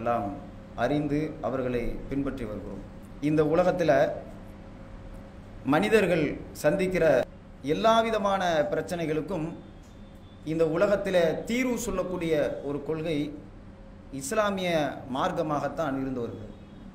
எல்லாம் அறிந்து அவர்களை பின்பற்றி வருகிறோம் இந்த உலகத்தில் மனிதர்கள் சந்திக்கிற எல்லா விதமான பிரச்சனைகளுக்கும் இந்த உலகத்தில் தீர்வு சொல்லக்கூடிய ஒரு கொள்கை இஸ்லாமிய மார்க்கமாகத்தான் இருந்து வருகிறது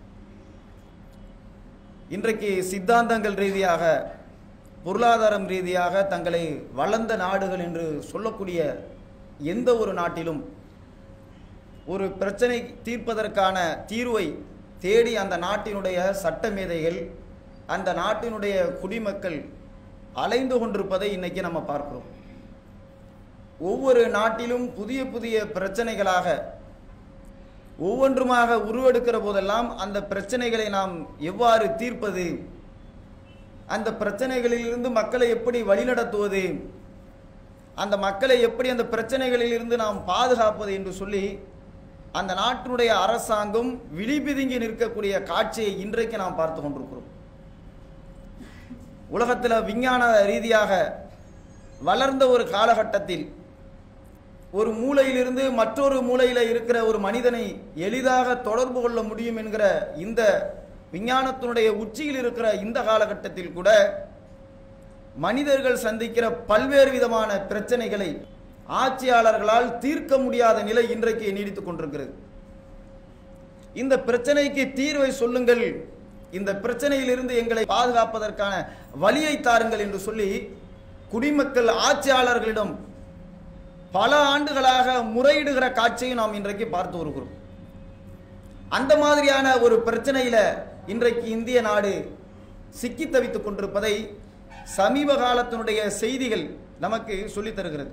இன்றைக்கு சித்தாந்தங்கள் ரீதியாக பொருளாதாரம் ரீதியாக தங்களை வளர்ந்த நாடுகள் என்று சொல்லக்கூடிய எந்த ஒரு நாட்டிலும் ஒரு பிரச்சனை தீர்ப்பதற்கான தீர்வை தேடி அந்த நாட்டினுடைய சட்ட மேதைகள் அந்த நாட்டினுடைய குடிமக்கள் அலைந்து கொண்டிருப்பதை இன்னைக்கு நம்ம பார்க்கிறோம் ஒவ்வொரு நாட்டிலும் புதிய புதிய பிரச்சனைகளாக ஒவ்வொன்றுமாக உருவெடுக்கிற போதெல்லாம் அந்த பிரச்சனைகளை நாம் எவ்வாறு தீர்ப்பது அந்த பிரச்சனைகளிலிருந்து மக்களை எப்படி வழிநடத்துவது அந்த மக்களை எப்படி அந்த பிரச்சனைகளிலிருந்து நாம் பாதுகாப்பது என்று சொல்லி அந்த நாட்டினுடைய அரசாங்கம் விழிபிதுங்கி நிற்கக்கூடிய காட்சியை இன்றைக்கு நாம் பார்த்து கொண்டிருக்கிறோம் உலகத்தில் விஞ்ஞான ரீதியாக வளர்ந்த ஒரு காலகட்டத்தில் ஒரு மூலையிலிருந்து மற்றொரு மூலையில் இருக்கிற ஒரு மனிதனை எளிதாக தொடர்பு கொள்ள முடியும் என்கிற இந்த விஞ்ஞானத்தினுடைய உச்சியில் இருக்கிற இந்த காலகட்டத்தில் கூட மனிதர்கள் சந்திக்கிற பல்வேறு விதமான பிரச்சனைகளை ஆட்சியாளர்களால் தீர்க்க முடியாத நிலை இன்றைக்கு நீடித்துக் கொண்டிருக்கிறது இந்த பிரச்சனைக்கு தீர்வை சொல்லுங்கள் இந்த பிரச்சனையிலிருந்து எங்களை பாதுகாப்பதற்கான வழியை தாருங்கள் என்று சொல்லி குடிமக்கள் ஆட்சியாளர்களிடம் பல ஆண்டுகளாக முறையிடுகிற காட்சியை நாம் இன்றைக்கு பார்த்து வருகிறோம் அந்த மாதிரியான ஒரு பிரச்சனையில இன்றைக்கு இந்திய நாடு சிக்கி தவித்துக் கொண்டிருப்பதை சமீப காலத்தினுடைய செய்திகள் நமக்கு சொல்லித் தருகிறது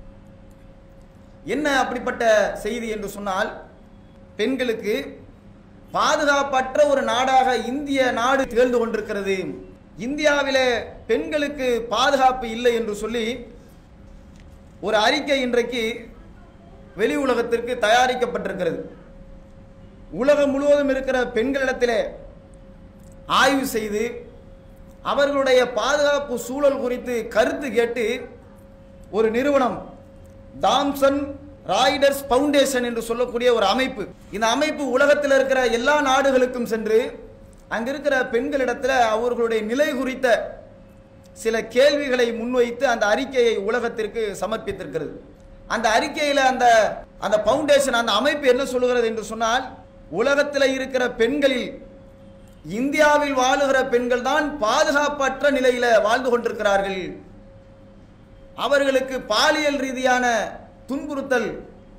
என்ன அப்படிப்பட்ட செய்தி என்று சொன்னால் பெண்களுக்கு பாதுகாப்பற்ற ஒரு நாடாக இந்திய நாடு திகழ்ந்து கொண்டிருக்கிறது இந்தியாவிலே பெண்களுக்கு பாதுகாப்பு இல்லை என்று சொல்லி ஒரு அறிக்கை இன்றைக்கு வெளி உலகத்திற்கு தயாரிக்கப்பட்டிருக்கிறது உலகம் முழுவதும் இருக்கிற பெண்களிடத்திலே ஆய்வு செய்து அவர்களுடைய பாதுகாப்பு சூழல் குறித்து கருத்து கேட்டு ஒரு நிறுவனம் தாம்சன் ராய்டர்ஸ் பவுண்டேஷன் என்று சொல்லக்கூடிய ஒரு அமைப்பு இந்த அமைப்பு உலகத்தில் இருக்கிற எல்லா நாடுகளுக்கும் சென்று அங்க இருக்கிற பெண்களிடத்தில் அவர்களுடைய நிலை குறித்த சில கேள்விகளை முன்வைத்து அந்த அறிக்கையை உலகத்திற்கு சமர்ப்பித்திருக்கிறது அந்த அறிக்கையில் அந்த அந்த பவுண்டேஷன் அந்த அமைப்பு என்ன சொல்லுகிறது என்று சொன்னால் உலகத்தில் இருக்கிற பெண்களில் இந்தியாவில் வாழுகிற பெண்கள் தான் பாதுகாப்பற்ற நிலையில வாழ்ந்து கொண்டிருக்கிறார்கள் அவர்களுக்கு பாலியல் ரீதியான துன்புறுத்தல்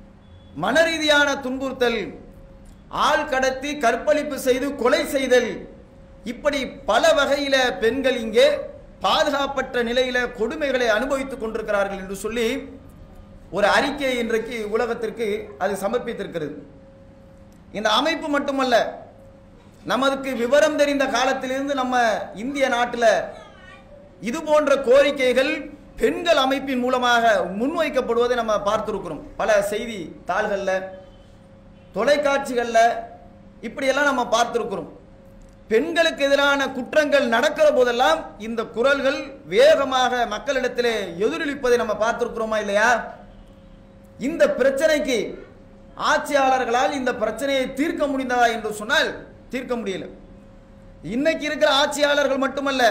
மன ரீதியான துன்புறுத்தல் ஆள் கடத்தி கற்பழிப்பு செய்து கொலை செய்தல் இப்படி பல வகையில பெண்கள் இங்கே பாதுகாப்பற்ற நிலையில கொடுமைகளை அனுபவித்துக் கொண்டிருக்கிறார்கள் என்று சொல்லி ஒரு அறிக்கையை இன்றைக்கு உலகத்திற்கு அது சமர்ப்பித்திருக்கிறது இந்த அமைப்பு மட்டுமல்ல நமக்கு விவரம் தெரிந்த காலத்திலிருந்து நம்ம இந்திய நாட்டில் இது போன்ற கோரிக்கைகள் பெண்கள் அமைப்பின் மூலமாக முன்வைக்கப்படுவதை நம்ம பார்த்துருக்கிறோம் பல செய்தி தாள்களில் தொலைக்காட்சிகளில் இப்படியெல்லாம் நம்ம பார்த்துருக்கிறோம் பெண்களுக்கு எதிரான குற்றங்கள் நடக்கிற போதெல்லாம் இந்த குரல்கள் வேகமாக மக்களிடத்திலே எதிரொலிப்பதை நம்ம பார்த்துருக்கிறோமா இல்லையா இந்த பிரச்சனைக்கு ஆட்சியாளர்களால் இந்த பிரச்சனையை தீர்க்க முடிந்ததா என்று சொன்னால் தீர்க்க முடியல இன்னைக்கு இருக்கிற ஆட்சியாளர்கள் மட்டுமல்ல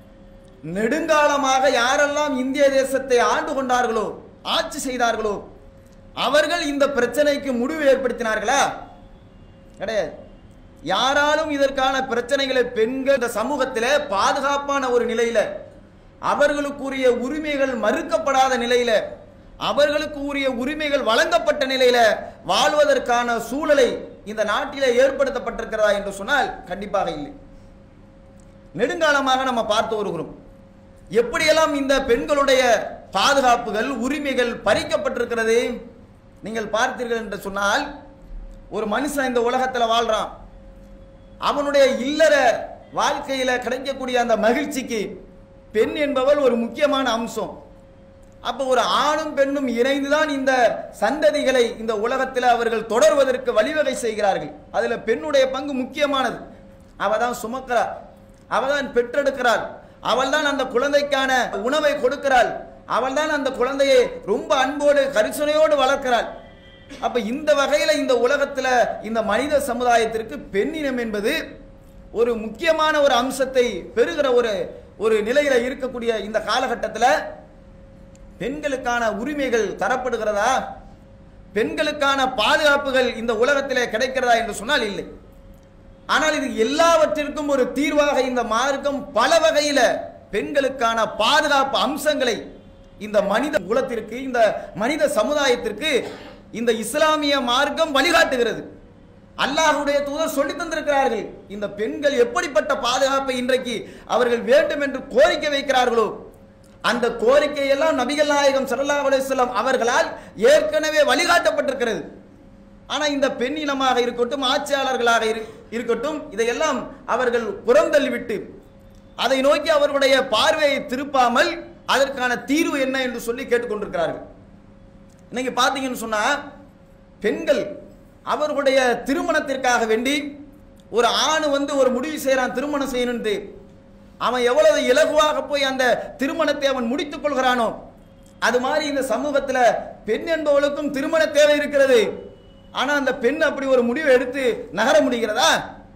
நெடுங்காலமாக யாரெல்லாம் இந்திய தேசத்தை ஆண்டு கொண்டார்களோ ஆட்சி செய்தார்களோ அவர்கள் இந்த பிரச்சனைக்கு முடிவு ஏற்படுத்தினார்களா கிடையாது யாராலும் இதற்கான பிரச்சனைகளை பெண்கள் இந்த சமூகத்தில் பாதுகாப்பான ஒரு நிலையில அவர்களுக்குரிய உரிமைகள் மறுக்கப்படாத நிலையில அவர்களுக்கு உரிய உரிமைகள் வழங்கப்பட்ட நிலையில வாழ்வதற்கான சூழலை இந்த நாட்டிலே ஏற்படுத்தப்பட்டிருக்கிறதா என்று சொன்னால் கண்டிப்பாக இல்லை நெடுங்காலமாக நம்ம பார்த்து வருகிறோம் எப்படியெல்லாம் இந்த பெண்களுடைய பாதுகாப்புகள் உரிமைகள் பறிக்கப்பட்டிருக்கிறது நீங்கள் பார்த்தீர்கள் என்று சொன்னால் ஒரு மனுஷன் இந்த உலகத்தில் வாழ்றான் அவனுடைய இல்லற வாழ்க்கையில கிடைக்கக்கூடிய அந்த மகிழ்ச்சிக்கு பெண் என்பவள் ஒரு முக்கியமான அம்சம் அப்போ ஒரு ஆணும் பெண்ணும் இணைந்துதான் இந்த சந்ததிகளை இந்த உலகத்தில் அவர்கள் தொடர்வதற்கு வழிவகை செய்கிறார்கள் அதுல பெண்ணுடைய பங்கு முக்கியமானது அவ தான் சுமக்கிறாள் அவ தான் பெற்றெடுக்கிறாள் அவள் தான் அந்த குழந்தைக்கான உணவை கொடுக்கிறாள் அவள் தான் அந்த குழந்தையை ரொம்ப அன்போடு கரிசனையோடு வளர்க்கிறாள் அப்ப இந்த வகையில இந்த உலகத்துல இந்த மனித சமுதாயத்திற்கு பெண்ணினம் என்பது ஒரு முக்கியமான ஒரு அம்சத்தை பெறுகிற ஒரு ஒரு நிலையில இருக்கக்கூடிய இந்த காலகட்டத்தில் பெண்களுக்கான உரிமைகள் தரப்படுகிறதா பெண்களுக்கான பாதுகாப்புகள் இந்த உலகத்திலே கிடைக்கிறதா என்று சொன்னால் இல்லை ஆனால் இது எல்லாவற்றிற்கும் ஒரு தீர்வாக இந்த மார்க்கம் பல வகையில பெண்களுக்கான பாதுகாப்பு அம்சங்களை இந்த மனித குலத்திற்கு இந்த மனித சமுதாயத்திற்கு இந்த இஸ்லாமிய மார்க்கம் வழிகாட்டுகிறது அல்லாஹ்வுடைய தூதர் சொல்லி தந்திருக்கிறார்கள் இந்த பெண்கள் எப்படிப்பட்ட பாதுகாப்பை இன்றைக்கு அவர்கள் வேண்டும் என்று கோரிக்கை வைக்கிறார்களோ அந்த கோரிக்கையெல்லாம் நபிகள் நாயகம் ஸல்லல்லாஹு அலைஹி வஸல்லம் அவர்களால் ஏற்கனவே வழிகாட்டப்பட்டிருக்கிறது ஆனா இந்த பெண் இனமாக இருக்கட்டும் ஆட்சியாளர்களாக இரு- இருக்கட்டும் இதையெல்லாம் அவர்கள் புறந்தள்ளிவிட்டு அதை நோக்கி அவர்களுடைய பார்வையை திருப்பாமல் அதற்கான தீர்வு என்ன என்று சொல்லி கேட்டுக்கொண்டிருக்கிறார்கள் இன்னைக்கு பார்த்தீங்கன்னு சொன்னா பெண்கள் அவர்களுடைய திருமணத்திற்காக வேண்டி ஒரு ஆண் வந்து ஒரு முடிவு செய்கிறான் திருமணம் செய்யணும்னு அவன் எவ்வளவு இலகுவாக போய் அந்த திருமணத்தை அவன் முடித்துக் கொள்கிறானோ அது மாதிரி இந்த சமூகத்தில் பெண் என்பவளுக்கும் திருமண தேவை இருக்கிறது ஆனா அந்த பெண் அப்படி ஒரு முடிவை எடுத்து நகர முடிகிறதா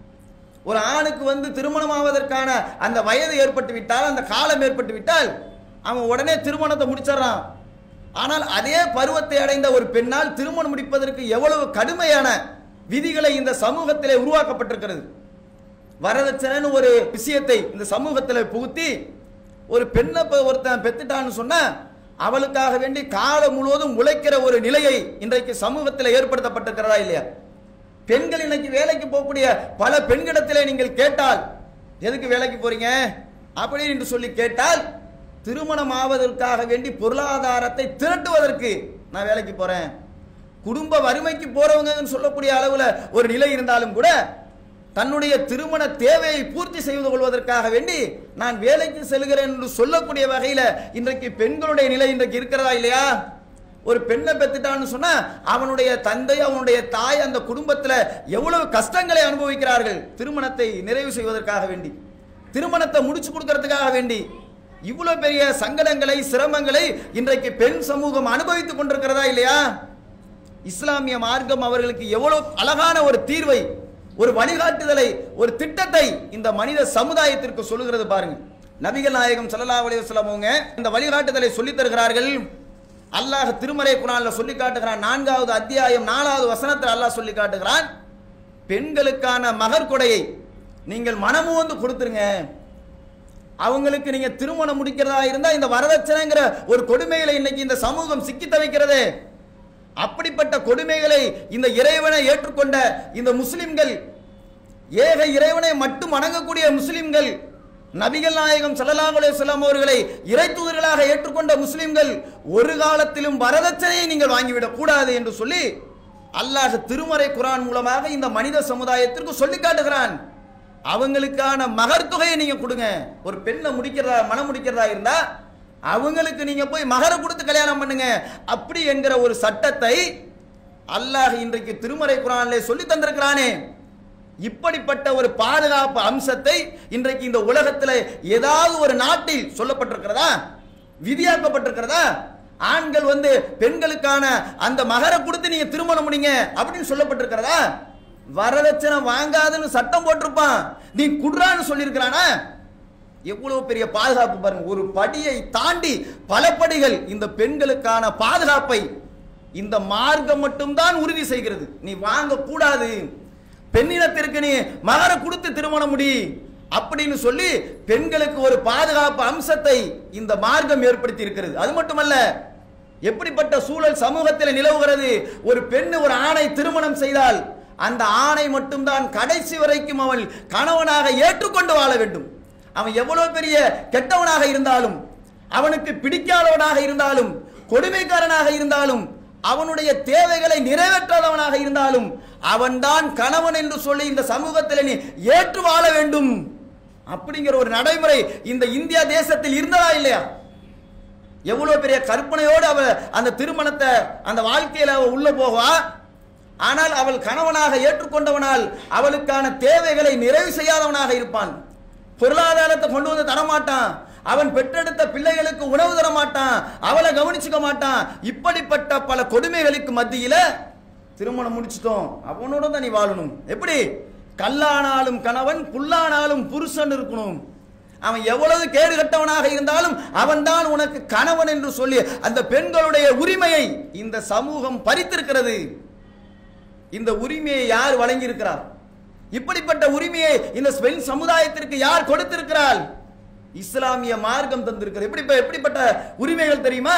ஒரு ஆணுக்கு வந்து திருமணம் ஆவதற்கான அந்த வயது ஏற்பட்டு விட்டால் அந்த காலம் ஏற்பட்டு விட்டால் அவன் உடனே திருமணத்தை முடிச்சிடறான் ஆனால் அதே பருவத்தை அடைந்த ஒரு பெண்ணால் திருமணம் முடிப்பதற்கு எவ்வளவு கடுமையான விதிகளை இந்த சமூகத்திலே உருவாக்கப்பட்டிருக்கிறது வரதட்சணைன்னு ஒரு விஷயத்தை இந்த சமூகத்தில் புகுத்தி ஒரு பெண்ணை இப்ப ஒருத்தன் பெத்துட்டான்னு சொன்னா அவளுக்காக வேண்டி காலம் முழுவதும் உழைக்கிற ஒரு நிலையை இன்றைக்கு சமூகத்தில் ஏற்படுத்தப்பட்டிருக்கிறதா இல்லையா பெண்கள் இன்னைக்கு வேலைக்கு போகக்கூடிய பல பெண்களிடத்திலே நீங்கள் கேட்டால் எதுக்கு வேலைக்கு போறீங்க அப்படி என்று சொல்லி கேட்டால் திருமணம் ஆவதற்காக வேண்டி பொருளாதாரத்தை திரட்டுவதற்கு நான் வேலைக்கு போறேன் குடும்ப வறுமைக்கு போறவங்கன்னு சொல்லக்கூடிய அளவுல ஒரு நிலை இருந்தாலும் கூட தன்னுடைய திருமண தேவையை பூர்த்தி செய்து கொள்வதற்காக வேண்டி நான் வேலைக்கு செல்கிறேன் என்று சொல்லக்கூடிய வகையில இன்றைக்கு பெண்களுடைய நிலை இன்றைக்கு இருக்கிறதா இல்லையா ஒரு பெண்ணை பெத்துட்டான்னு சொன்னா அவனுடைய தந்தை அவனுடைய தாய் அந்த குடும்பத்துல எவ்வளவு கஷ்டங்களை அனுபவிக்கிறார்கள் திருமணத்தை நிறைவு செய்வதற்காக வேண்டி திருமணத்தை முடிச்சு கொடுக்கறதுக்காக வேண்டி இவ்வளவு பெரிய சங்கடங்களை சிரமங்களை இன்றைக்கு பெண் சமூகம் அனுபவித்துக் கொண்டிருக்கிறதா இல்லையா இஸ்லாமிய மார்க்கம் அவர்களுக்கு எவ்வளவு அழகான ஒரு தீர்வை ஒரு வழிகாட்டுதலை ஒரு திட்டத்தை இந்த மனித சமுதாயத்திற்கு சொல்லுகிறது பாருங்க நபிகள் நாயகம் ஸல்லல்லாஹு அலைஹி வஸல்லம் அவங்க இந்த வழிகாட்டுதலை சொல்லித் தருகிறார்கள் அல்லாஹ் திருமறை குரான்ல சொல்லி காட்டுகிறான் நான்காவது அத்தியாயம் நாலாவது வசனத்தில் அல்லாஹ் சொல்லி காட்டுகிறான் பெண்களுக்கான மகர் கொடையை நீங்கள் மனமு வந்து கொடுத்துருங்க அவங்களுக்கு நீங்க திருமணம் முடிக்கிறதா இருந்தா இந்த வரதட்சணைங்கிற ஒரு கொடுமைகளை இன்னைக்கு இந்த சமூகம் சிக்கி தவிக்கிறது அப்படிப்பட்ட கொடுமைகளை இந்த இறைவனை ஏற்றுக்கொண்ட இந்த முஸ்லிம்கள் ஏக இறைவனை மட்டும் வணங்கக்கூடிய முஸ்லிம்கள் நபிகள் நாயகம் ஸல்லல்லாஹு அலைஹி வஸல்லம் அவர்களை இறை தூதர்களாக ஏற்றுக்கொண்ட முஸ்லிம்கள் ஒரு காலத்திலும் வரதட்சணையை நீங்கள் வாங்கிவிடக் கூடாது என்று சொல்லி அல்லாஹ் திருமறை குரான் மூலமாக இந்த மனித சமுதாயத்திற்கு சொல்லி காட்டுகிறான் அவங்களுக்கான மகர் தொகையை நீங்க கொடுங்க ஒரு பெண்ணை முடிக்கிறதா மனம் முடிக்கிறதா இருந்தா அவங்களுக்கு நீங்க போய் மகரை கொடுத்து கல்யாணம் பண்ணுங்க அப்படி என்கிற ஒரு சட்டத்தை அல்லாஹ் இன்றைக்கு திருமறை குரானிலே சொல்லி தந்திருக்கிறானே இப்படிப்பட்ட ஒரு பாதுகாப்பு அம்சத்தை இன்றைக்கு இந்த உலகத்தில் ஏதாவது ஒரு நாட்டில் சொல்லப்பட்டிருக்கிறதா விதியாக்கப்பட்டிருக்கிறதா ஆண்கள் வந்து பெண்களுக்கான அந்த மகரை கொடுத்து நீங்க திருமணம் முடிங்க அப்படின்னு சொல்லப்பட்டிருக்கிறதா வரதட்சணை வாங்காதுன்னு சட்டம் போட்டிருப்பான் நீ குடுறான்னு சொல்லியிருக்கிறானா எவ்வளவு பெரிய பாதுகாப்பு பாருங்க ஒரு படியை தாண்டி பல படிகள் இந்த பெண்களுக்கான பாதுகாப்பை இந்த மார்க்கம் மட்டும்தான் உறுதி செய்கிறது நீ வாங்க கூடாது பெண்ணினத்திற்கு நீ மகர கொடுத்து திருமணம் முடி அப்படின்னு சொல்லி பெண்களுக்கு ஒரு பாதுகாப்பு அம்சத்தை இந்த மார்க்கம் ஏற்படுத்தி இருக்கிறது அது மட்டுமல்ல எப்படிப்பட்ட சூழல் சமூகத்தில் நிலவுகிறது ஒரு பெண் ஒரு ஆணை திருமணம் செய்தால் அந்த ஆணை மட்டும்தான் கடைசி வரைக்கும் அவள் கணவனாக ஏற்றுக்கொண்டு வாழ வேண்டும் அவன் எவ்வளவு பெரிய கெட்டவனாக இருந்தாலும் அவனுக்கு பிடிக்காதவனாக இருந்தாலும் கொடுமைக்காரனாக இருந்தாலும் அவனுடைய தேவைகளை நிறைவேற்றாதவனாக இருந்தாலும் அவன்தான் கணவன் என்று சொல்லி இந்த சமூகத்தில் நீ ஏற்று வாழ வேண்டும் அப்படிங்கிற ஒரு நடைமுறை இந்த இந்தியா தேசத்தில் இருந்ததா இல்லையா எவ்வளவு பெரிய கற்பனையோடு அவ அந்த திருமணத்தை அந்த வாழ்க்கையில அவ உள்ள போவா ஆனால் அவள் கணவனாக ஏற்றுக்கொண்டவனால் அவளுக்கான தேவைகளை நிறைவு செய்யாதவனாக இருப்பான் பொருளாதாரத்தை கொண்டு வந்து தரமாட்டான் அவன் பெற்றெடுத்த பிள்ளைகளுக்கு உணவு தர மாட்டான் அவளை கவனிச்சுக்க மாட்டான் இப்படிப்பட்ட பல கொடுமைகளுக்கு மத்தியில திருமணம் முடிச்சிட்டோம் அவனோட தான் நீ வாழணும் எப்படி கல்லானாலும் கணவன் புல்லானாலும் புருஷன் இருக்கணும் அவன் எவ்வளவு கேடு கட்டவனாக இருந்தாலும் அவன்தான் உனக்கு கணவன் என்று சொல்லி அந்த பெண்களுடைய உரிமையை இந்த சமூகம் பறித்திருக்கிறது இந்த உரிமையை யார் வழங்கியிருக்கிறார் இப்படிப்பட்ட உரிமையை இந்த பெண் சமுதாயத்திற்கு யார் கொடுத்திருக்கிறாள் இஸ்லாமிய மார்க்கம் தந்திருக்கிறது எப்படி எப்படிப்பட்ட உரிமைகள் தெரியுமா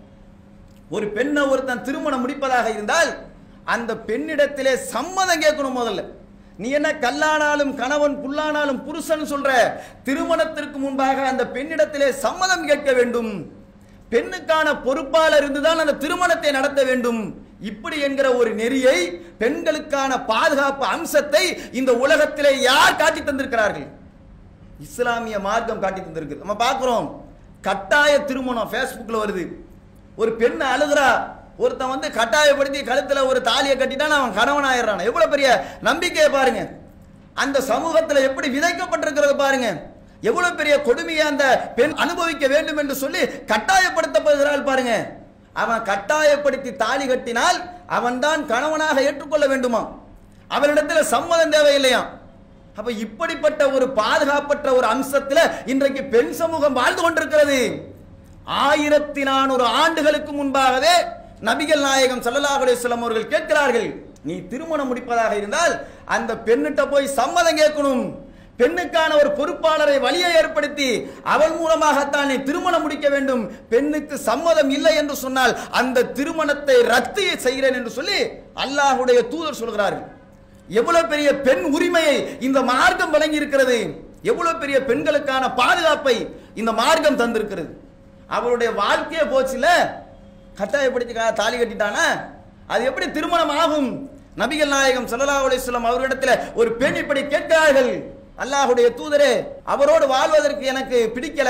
ஒரு பெண்ணை ஒருத்தன் திருமணம் முடிப்பதாக இருந்தால் அந்த பெண்ணிடத்திலே சம்மதம் கேட்கணும் முதல்ல நீ என்ன கல்லானாலும் கணவன் புல்லானாலும் புருஷன் சொல்ற திருமணத்திற்கு முன்பாக அந்த பெண்ணிடத்திலே சம்மதம் கேட்க வேண்டும் பெண்ணுக்கான பொறுப்பாளர் இருந்துதான் அந்த திருமணத்தை நடத்த வேண்டும் இப்படி என்கிற ஒரு நெறியை பெண்களுக்கான பாதுகாப்பு அம்சத்தை இந்த உலகத்திலே யார் காட்டி தந்திருக்கிறார்கள் இஸ்லாமிய மார்க்கம் காட்டி தந்திருக்கு நம்ம பார்க்கிறோம் கட்டாய திருமணம் ஃபேஸ்புக்கில் வருது ஒரு பெண் அழுகிறா ஒருத்தன் வந்து கட்டாயப்படுத்தி கழுத்துல ஒரு தாலியை கட்டிட்டான் அவன் கணவன் ஆயிடுறான் எவ்வளவு பெரிய நம்பிக்கையை பாருங்க அந்த சமூகத்துல எப்படி விதைக்கப்பட்டிருக்கிறது பாருங்க எவ்வளவு பெரிய கொடுமையை அந்த பெண் அனுபவிக்க வேண்டும் என்று சொல்லி கட்டாயப்படுத்தப்படுகிறாள் பாருங்க அவன் கட்டாயப்படுத்தி தாலி கட்டினால் அவன்தான் கணவனாக ஏற்றுக்கொள்ள வேண்டுமா அவனிடத்தில் சம்மதம் தேவையில்லையாம் அப்ப இப்படிப்பட்ட ஒரு பாதுகாப்பற்ற ஒரு அம்சத்துல இன்றைக்கு பெண் சமூகம் வாழ்ந்து கொண்டிருக்கிறது ஆயிரத்தி நானூறு ஆண்டுகளுக்கு முன்பாகவே நபிகள் நாயகம் ஸல்லல்லாஹு அலைஹி வஸல்லம் அவர்கள் கேட்கிறார்கள் நீ திருமணம் முடிப்பதாக இருந்தால் அந்த பெண்ணிட்ட போய் சம்மதம் கேட்கணும் பெண்ணுக்கான ஒரு பொறுப்பாளரை வழியை ஏற்படுத்தி அவள் மூலமாகத்தான் நீ திருமணம் முடிக்க வேண்டும் பெண்ணுக்கு சம்மதம் இல்லை என்று சொன்னால் அந்த திருமணத்தை ரத்து செய்கிறேன் என்று சொல்லி அல்லாஹ்வுடைய தூதர் சொல்கிறார்கள் எவ்வளவு பெரிய பெண் உரிமையை இந்த மார்க்கம் வழங்கி இருக்கிறது எவ்வளவு பெரிய பெண்களுக்கான பாதுகாப்பை இந்த மார்க்கம் தந்திருக்கிறது அவருடைய வாழ்க்கையே போச்சுல கட்டாயப்படுத்தி கா- தாலி கட்டிட்டானா அது எப்படி திருமணம் ஆகும் நபிகள் நாயகம் ஸல்லல்லாஹு அலைஹி வஸல்லம் அவர்களிடத்தில் ஒரு பெண் இப்படி கேட்கிறார்கள் அல்லாஹ்வுடைய தூதரே அவரோடு வாழ்வதற்கு எனக்கு பிடிக்கல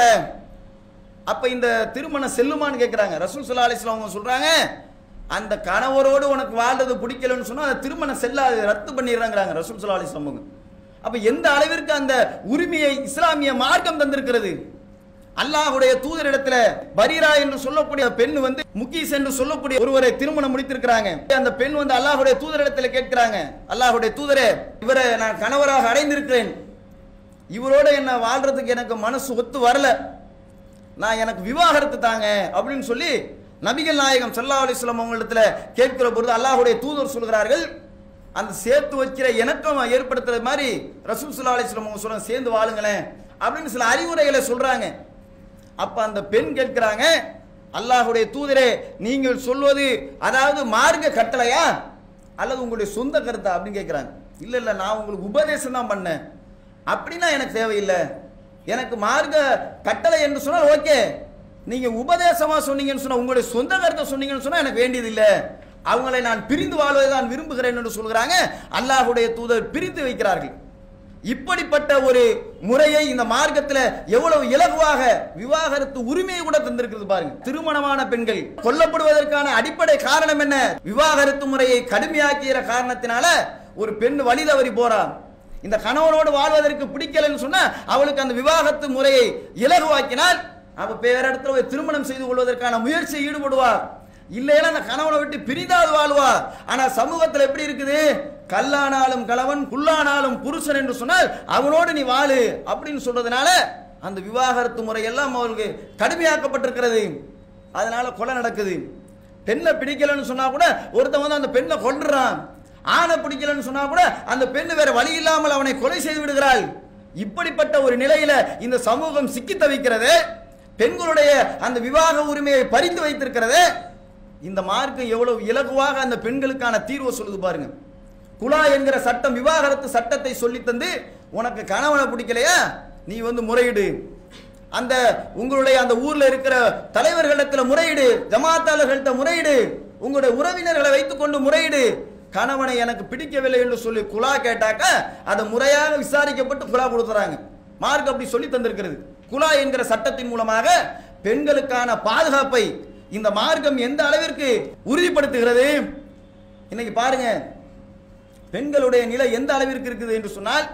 அப்ப இந்த திருமணம் செல்லுமான்னு கேட்கிறாங்க ரசூல் ஸல்லல்லாஹு அலைஹி வஸல்லம் அவங்க சொல்றாங்க அந்த கணவரோடு உனக்கு வாழ்றது பிடிக்கலன்னு சொன்னா அந்த திருமணம் செல்லாது ரத்து பண்ணிடுறாங்கிறாங்க ரசூல் ஸல்லல்லாஹு அலைஹி வஸல்லம் அவங்க. அப்ப எந்த அளவிற்கு அந்த உரிமையை இஸ்லாமிய மார்க்கம் தந்திருக்கிறது அல்லாஹ்வுடைய தூதரிடத்துல பரீரா என்று சொல்லக்கூடிய பெண் வந்து முக்கீஸ் என்று சொல்லக்கூடிய ஒருவரை திருமணம் முடித்திருக்கிறாங்க அந்த பெண் வந்து அல்லாஹ்வுடைய தூதரிடத்துல கேட்கிறாங்க அல்லாஹ்வுடைய தூதரே இவரை நான் கணவராக அடைந்திருக்கிறேன் இவரோட என்ன வாழ்றதுக்கு எனக்கு மனசு ஒத்து வரல நான் எனக்கு விவாகரத்து தாங்க அப்படின்னு சொல்லி நபிகள் நாயகம் ஸல்லல்லாஹு அலைஹி வஸல்லம் அவங்களிடத்துல கேட்கிற பொழுது அல்லாஹ்வுடைய தூதர் சொல்கிறார்கள் அந்த சேர்த்து வைக்கிற இணக்கம் ஏற்படுத்துறது மாதிரி ரசூல் ஸல்லல்லாஹு அலைஹி வஸல்லம் அவங்க சொல்றாங்க சேர்ந்து வாழுங்களேன் அப்படின்னு சில அறிவுரைகளை சொல்றாங்க அப்ப அந்த பெண் கேட்கிறாங்க அல்லாஹ்வுடைய தூதரே நீங்கள் சொல்வது அதாவது மார்க்க கட்டளையா அல்லது உங்களுடைய சொந்த கருத்தா அப்படின்னு கேட்கிறாங்க இல்ல இல்ல நான் உங்களுக்கு உபதேசம் தான் பண்ணேன் அப்படின்னா எனக்கு தேவையில்லை எனக்கு மார்க்க கட்டளை என்று சொன்னால் ஓகே நீங்க உபதேசமா சொன்னீங்கன்னு சொன்னா உங்களுடைய சொந்த கருத்தை சொன்னீங்கன்னு சொன்னா எனக்கு வேண்டியது இல்லை அவங்களை நான் பிரிந்து வாழ்வதை நான் விரும்புகிறேன் என்று சொல்கிறாங்க அல்லாஹ்வுடைய தூதர் பிரித்து வைக்கிறார்கள் இப்படிப்பட்ட ஒரு முறையை இந்த மார்க்கத்தில் எவ்வளவு இலகுவாக விவாகரத்து உரிமையை கூட தந்திருக்கிறது பாருங்க திருமணமான பெண்கள் கொல்லப்படுவதற்கான அடிப்படை காரணம் என்ன விவாகரத்து முறையை கடுமையாக்கிற காரணத்தினால ஒரு பெண் வழி தவறி போறா இந்த கணவனோடு வாழ்வதற்கு பிடிக்கலன்னு சொன்னா அவளுக்கு அந்த விவாகத்து முறையை இலகுவாக்கினால் அவ வேற இடத்துல போய் திருமணம் செய்து கொள்வதற்கான முயற்சியில் ஈடுபடுவார் இல்லைன்னா அந்த கணவனை விட்டு பிரிதாவது வாழ்வா ஆனா சமூகத்துல எப்படி இருக்குது கல்லானாலும் கணவன் புல்லானாலும் புருஷன் என்று சொன்னால் அவனோடு நீ வாழு அப்படின்னு சொல்றதுனால அந்த விவாகரத்து முறையெல்லாம் அவர்களுக்கு கடுமையாக்கப்பட்டிருக்கிறது அதனால கொலை நடக்குது பெண்ணை பிடிக்கலன்னு சொன்னா கூட ஒருத்தன் வந்து அந்த பெண்ணை கொன்றுறான் ஆணை பிடிக்கலன்னு சொன்னா கூட அந்த பெண்ணு வேற வழி இல்லாமல் அவனை கொலை செய்து விடுகிறாள் இப்படிப்பட்ட ஒரு நிலையில இந்த சமூகம் சிக்கி தவிக்கிறது பெண்களுடைய அந்த விவாக உரிமையை பறித்து வைத்திருக்கிறது இந்த மார்க்கம் எவ்வளவு இலகுவாக அந்த பெண்களுக்கான தீர்வை சொல்லுது பாருங்க குலா என்கிற சட்டம் விவாகரத்து சட்டத்தை சொல்லி தந்து உனக்கு கணவனை பிடிக்கலையா நீ வந்து முறையிடு அந்த உங்களுடைய அந்த ஊர்ல இருக்கிற தலைவர்களிடத்துல முறையிடு ஜமாத்தாளர்கள்ட்ட முறையிடு உங்களுடைய உறவினர்களை வைத்துக்கொண்டு முறையிடு கணவனை எனக்கு பிடிக்கவில்லை என்று சொல்லி குலா கேட்டாக்க அதை முறையாக விசாரிக்கப்பட்டு குலா கொடுத்துறாங்க மார்க் அப்படி சொல்லி தந்திருக்கிறது குலா என்கிற சட்டத்தின் மூலமாக பெண்களுக்கான பாதுகாப்பை இந்த மார்க்கம் எந்த அளவிற்கு உறுதிப்படுத்துகிறது இன்னைக்கு பாருங்க பெண்களுடைய நிலை எந்த அளவிற்கு இருக்குது என்று சொன்னால்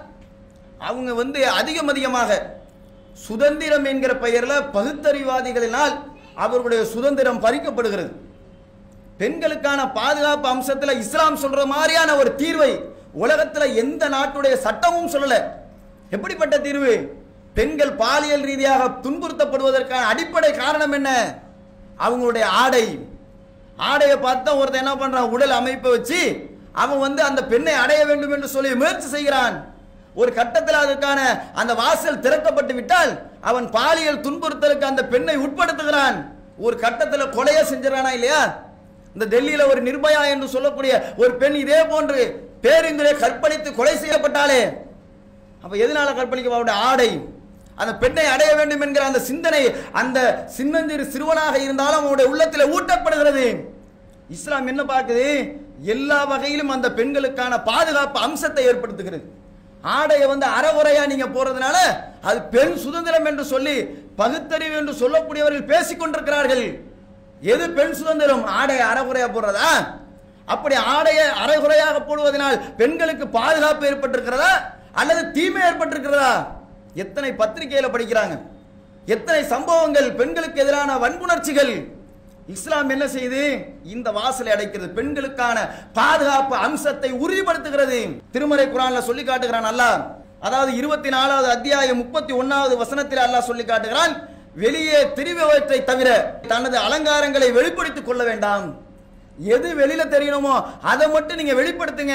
அவங்க வந்து அதிகம் அதிகமாக சுதந்திரம் என்கிற பெயரில் பகுத்தறிவாதிகளினால் அவர்களுடைய சுதந்திரம் பறிக்கப்படுகிறது பெண்களுக்கான பாதுகாப்பு அம்சத்துல இஸ்லாம் சொல்ற மாதிரியான ஒரு தீர்வை உலகத்துல எந்த நாட்டுடைய சட்டமும் சொல்லல எப்படிப்பட்ட தீர்வு பெண்கள் பாலியல் ரீதியாக துன்புறுத்தப்படுவதற்கான அடிப்படை காரணம் என்ன அவங்களுடைய ஆடை ஆடையை பார்த்தா ஒருத்தன் என்ன பண்றான் உடல் அமைப்பை வச்சு அவன் வந்து அந்த பெண்ணை அடைய வேண்டும் என்று சொல்லி முயற்சி செய்கிறான் ஒரு கட்டத்தில் அதற்கான அந்த வாசல் திறக்கப்பட்டு விட்டால் அவன் பாலியல் துன்புறுத்தலுக்கு அந்த பெண்ணை உட்படுத்துகிறான் ஒரு கட்டத்தில் கொலையே செஞ்சிடறானா இல்லையா இந்த டெல்லியில ஒரு நிர்பயா என்று சொல்லக்கூடிய ஒரு பெண் இதே போன்று பேருந்திலே கற்பழித்து கொலை செய்யப்பட்டாலே அப்ப எதனால கற்பழிக்க அவருடைய ஆடை அந்த பெண்ணை அடைய வேண்டும் என்கிற அந்த சிந்தனை அந்த சின்னஞ்சிறு சிறுவனாக இருந்தாலும் அவனுடைய உள்ளத்தில் ஊட்டப்படுகிறது இஸ்லாம் என்ன பார்க்குது எல்லா வகையிலும் அந்த பெண்களுக்கான பாதுகாப்பு அம்சத்தை ஏற்படுத்துகிறது ஆடையை வந்து அறகுறையா நீங்க போறதுனால அது பெண் சுதந்திரம் என்று சொல்லி பகுத்தறிவு என்று சொல்லக்கூடியவர்கள் பேசிக் கொண்டிருக்கிறார்கள் எது பெண் சுதந்திரம் ஆடையை அறகுறையா போடுறதா அப்படி ஆடையை அரைகுறையாக போடுவதனால் பெண்களுக்கு பாதுகாப்பு ஏற்பட்டிருக்கிறதா அல்லது தீமை ஏற்பட்டிருக்கிறதா எத்தனை பத்திரிகையில படிக்கிறாங்க எத்தனை சம்பவங்கள் பெண்களுக்கு எதிரான வன்புணர்ச்சிகள் இஸ்லாம் என்ன செய்யுது இந்த வாசலை அடைக்கிறது பெண்களுக்கான பாதுகாப்பு அம்சத்தை உறுதிப்படுத்துகிறது திருமறை குரான்ல சொல்லி காட்டுகிறான் அல்லாஹ் அதாவது இருபத்தி நாலாவது அத்தியாயம் முப்பத்தி ஒன்னாவது வசனத்தில் அல்லாஹ் சொல்லி காட்டுகிறான் வெளியே திரிபவற்றை தவிர தனது அலங்காரங்களை வெளிப்படுத்திக் கொள்ள வேண்டாம் எது வெளியில தெரியணுமோ அதை மட்டும் நீங்க வெளிப்படுத்துங்க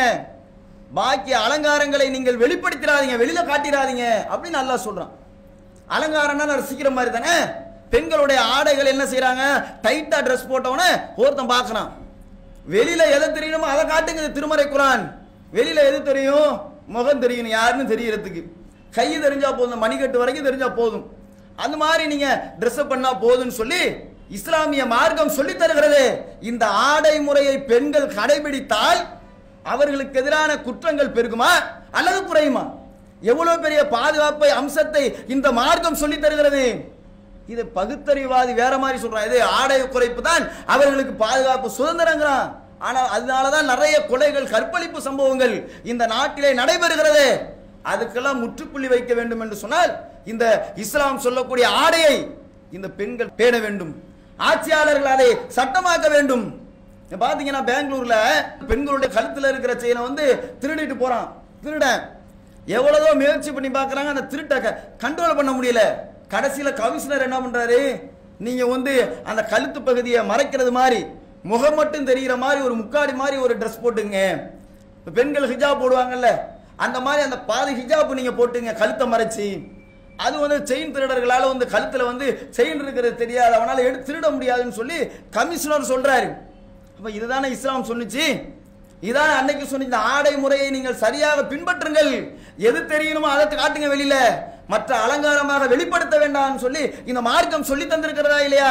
பாக்கி அலங்காரங்களை நீங்கள் வெளிப்படுத்திடாதீங்க வெளியில காட்டிடாதீங்க அப்படின்னு அல்லாஹ் சொல்றான் அலங்காரம்னா ரசிக்கிற மாதிரி தானே பெண்களுடைய ஆடைகள் என்ன செய்றாங்க டைட்டா ட்ரெஸ் போட்டவன ஒருத்தன் பார்க்கறான் வெளியில எதை தெரியணுமோ அதை காட்டுங்க திருமறை குரான் வெளியில எது தெரியும் முகம் தெரியணும் யாருன்னு தெரியறதுக்கு கை தெரிஞ்சா போதும் மணிக்கட்டு வரைக்கும் தெரிஞ்சா போதும் அந்த மாதிரி நீங்க ட்ரெஸ் பண்ணா போதும்னு சொல்லி இஸ்லாமிய மார்க்கம் சொல்லி தருகிறது இந்த ஆடை முறையை பெண்கள் கடைபிடித்தால் அவர்களுக்கு எதிரான குற்றங்கள் பெருகுமா அல்லது குறையுமா எவ்வளவு பெரிய பாதுகாப்பை அம்சத்தை இந்த மார்க்கம் சொல்லி தருகிறது இது பகுத்தறிவாதி வேற மாதிரி சொல்றான் இது ஆடை குறைப்பு தான் அவர்களுக்கு பாதுகாப்பு சுதந்திரங்கிறான் ஆனால் அதனால தான் நிறைய கொலைகள் கற்பழிப்பு சம்பவங்கள் இந்த நாட்டிலே நடைபெறுகிறது அதுக்கெல்லாம் முற்றுப்புள்ளி வைக்க வேண்டும் என்று சொன்னால் இந்த இஸ்லாம் சொல்லக்கூடிய ஆடையை இந்த பெண்கள் பேண வேண்டும் ஆட்சியாளர்கள் அதை சட்டமாக்க வேண்டும் இப்ப பாத்தீங்கன்னா பெங்களூர்ல பெண்களுடைய கழுத்துல இருக்கிற செயினை வந்து திருடிட்டு போறான் திருடன் எவ்வளவோ முயற்சி பண்ணி பார்க்கறாங்க அந்த திருட்டை கண்ட்ரோல் பண்ண முடியல கடைசியில கமிஷனர் என்ன பண்றாரு நீங்க வந்து அந்த கழுத்து பகுதியை மறைக்கிறது மாதிரி முகம் மட்டும் தெரிகிற மாதிரி ஒரு முக்காடி மாதிரி ஒரு ட்ரெஸ் போட்டுங்க இப்ப பெண்கள் ஹிஜாப் போடுவாங்கல்ல அந்த மாதிரி அந்த பாதி ஹிஜாப் நீங்க போட்டுங்க கழுத்தை மறைச்சு அது வந்து செயின் திருடர்களால வந்து கழுத்துல வந்து செயின் இருக்கிறது தெரியாது அவனால எடுத்து திருட முடியாதுன்னு சொல்லி கமிஷனர் சொல்றாரு அப்ப இதுதானே இஸ்லாம் சொன்னுச்சு இதான் அன்னைக்கு சொன்ன இந்த ஆடை முறையை நீங்கள் சரியாக பின்பற்றுங்கள் எது தெரியணுமோ அதை காட்டுங்க வெளியில மற்ற அலங்காரமாக வெளிப்படுத்த வேண்டாம்னு சொல்லி இந்த மார்க்கம் சொல்லி தந்திருக்கிறதா இல்லையா